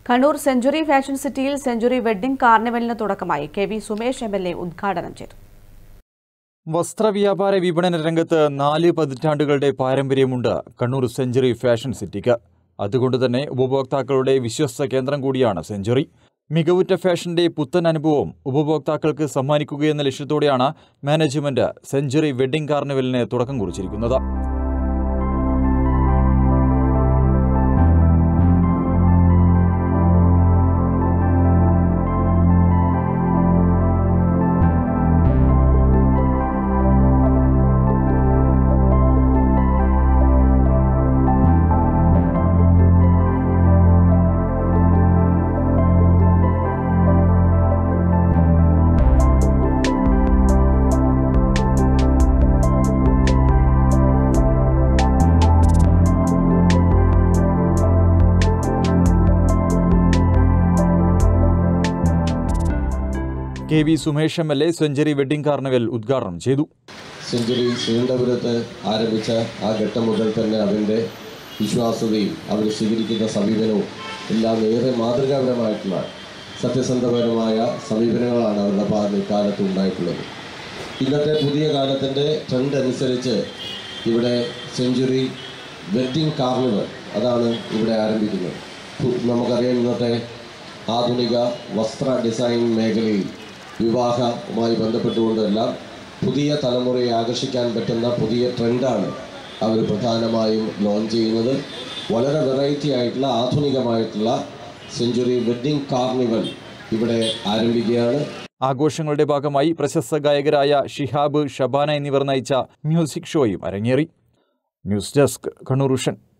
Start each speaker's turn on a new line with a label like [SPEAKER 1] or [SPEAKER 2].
[SPEAKER 1] Kannur century fashion സിറ്റിയിൽ century wedding കാർണിവലിന് തുടക്കമായി K V Sumesh M L A ഉദ്ഘാടനം ചെയ്തു
[SPEAKER 2] വസ്ത്രവ്യാപാര വിപണന രംഗത്ത് നാല് പതിറ്റാണ്ടുകളുടെ പാരമ്പര്യമുണ്ട് കണ്ണൂർ സെഞ്ചുറി ഫാഷൻ സിറ്റിക്ക് അതുകൊണ്ട് തന്നെ ഉപഭോക്താക്കളുടെ വിശ്വസ്ത കേന്ദ്രം കൂടിയാണ് സെഞ്ചുറി മികവുറ്റ ഫാഷന്റെ പുത്തൻ അനുഭവം ഉപഭോക്താക്കൾക്ക് സമ്മാനിക്കുകയെന്ന ലക്ഷ്യത്തോടെയാണ് മാനേജ്മെന്റ് സെഞ്ചുറി വെഡ്ഡിംഗ് കാർണിവലിന് തുടക്കം കുറിച്ചിരിക്കുന്നത് K V Sumesh M L A century wedding carnival ഉദ്ഘാടനം ചെയ്തു
[SPEAKER 3] സെഞ്ചുറി ശ്രീകണ്ഠപുരത്ത് ആരംഭിച്ച ആ ഘട്ടം മുതൽ തന്നെ അതിൻ്റെ വിശ്വാസ്യതയും അവർ സ്വീകരിക്കുന്ന സമീപനവും എല്ലാം ഏറെ മാതൃകാപരമായിട്ടുള്ള സത്യസന്ധപരമായ സമീപനങ്ങളാണ് അവരുടെ ഭാഗത്ത് കാലത്ത് ഉണ്ടായിട്ടുള്ളത് ഇന്നത്തെ പുതിയ കാലത്തിൻ്റെ ട്രെൻഡ് അനുസരിച്ച് ഇവിടെ സെഞ്ചുറി വെഡ്ഡിംഗ് കാർണിവൽ അതാണ് ഇവിടെ ആരംഭിക്കുന്നത് പു- നമുക്കറിയാം ഇന്നത്തെ ആധുനിക വസ്ത്ര ഡിസൈൻ മേഖലയിൽ വിവാഹവുമായി ബന്ധപ്പെട്ടുകൊണ്ടെല്ലാം പുതിയ തലമുറയെ ആകർഷിക്കാൻ പറ്റുന്ന പുതിയ ട്രെൻഡാണ് അവർ പ്രധാനമായും ലോഞ്ച് ചെയ്യുന്നത് വളരെ വെറൈറ്റി ആയിട്ടുള്ള ആധുനികമായിട്ടുള്ള സെഞ്ചുറി വെഡ്ഡിംഗ് കാർണിവൽ ഇവിടെ ആരംഭിക്കുകയാണ്
[SPEAKER 2] ആഘോഷങ്ങളുടെ ഭാഗമായി പ്രശസ്ത ഗായകരായ ഷിഹാബ് ഷബാന എന്നിവർ നയിച്ച മ്യൂസിക് ഷോയും അരങ്ങേറി ന്യൂസ് ഡെസ്ക് കണ്ണൂർ വിഷൻ